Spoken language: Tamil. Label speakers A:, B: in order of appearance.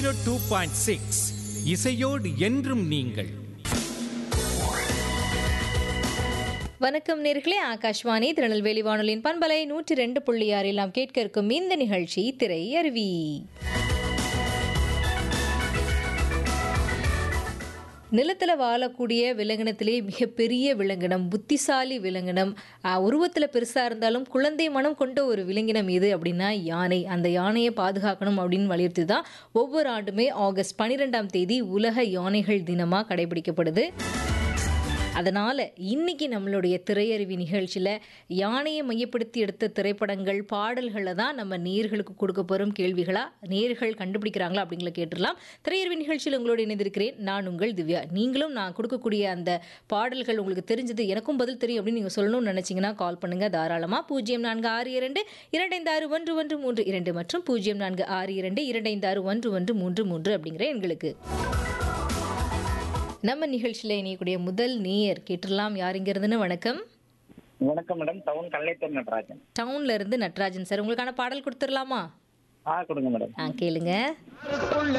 A: டூ பாயிண்ட் சிக்ஸ் இசையோடு என்றும் நீங்கள்
B: வணக்கம் நேர்களே ஆகாஷ்வாணி திருநெல்வேலி வானொலியின் பண்பலை நூற்றி ரெண்டு புள்ளி ஆறில் நாம் கேட்க இருக்கும் இந்த நிகழ்ச்சி திரை அருவி நிலத்தில் வாழக்கூடிய விலங்கினத்திலே மிகப்பெரிய விலங்கினம் புத்திசாலி விலங்கினம் உருவத்தில் பெருசாக இருந்தாலும் குழந்தை மனம் கொண்ட ஒரு விலங்கினம் எது அப்படின்னா யானை அந்த யானையை பாதுகாக்கணும் அப்படின்னு வலியுறுத்தி தான் ஒவ்வொரு ஆண்டுமே ஆகஸ்ட் பன்னிரெண்டாம் தேதி உலக யானைகள் தினமாக கடைபிடிக்கப்படுது அதனால் இன்னைக்கு நம்மளுடைய திரையருவி நிகழ்ச்சியில் யானையை மையப்படுத்தி எடுத்த திரைப்படங்கள் பாடல்களை தான் நம்ம நேர்களுக்கு கொடுக்க போகிறோம் கேள்விகளாக நேர்கள் கண்டுபிடிக்கிறாங்களா அப்படிங்கள கேட்டுடலாம் திரையருவி நிகழ்ச்சியில் உங்களோட இணைந்திருக்கிறேன் நான் உங்கள் திவ்யா நீங்களும் நான் கொடுக்கக்கூடிய அந்த பாடல்கள் உங்களுக்கு தெரிஞ்சது எனக்கும் பதில் தெரியும் அப்படின்னு நீங்கள் சொல்லணும்னு நினச்சிங்கன்னா கால் பண்ணுங்கள் தாராளமாக பூஜ்ஜியம் நான்கு ஆறு இரண்டு இரண்டைந்து ஆறு ஒன்று ஒன்று மூன்று இரண்டு மற்றும் பூஜ்ஜியம் நான்கு ஆறு இரண்டு இரண்டைந்து ஆறு ஒன்று ஒன்று மூன்று மூன்று அப்படிங்கிற எண்களுக்கு நம்ம நிகழ்ச்சியில் இணையக்கூடிய முதல் நேயர் கேட்டுடலாம் யாருங்கிறதுன்னு வணக்கம்
C: வணக்கம் மேடம் டவுன் கல்லைத்தூர் நடராஜன்
B: டவுன்ல இருந்து நட்ராஜன் சார் உங்களுக்கான பாடல் கொடுத்துடலாமா
C: ஆ கொடுங்க மேடம்
B: ஆ கேளுங்க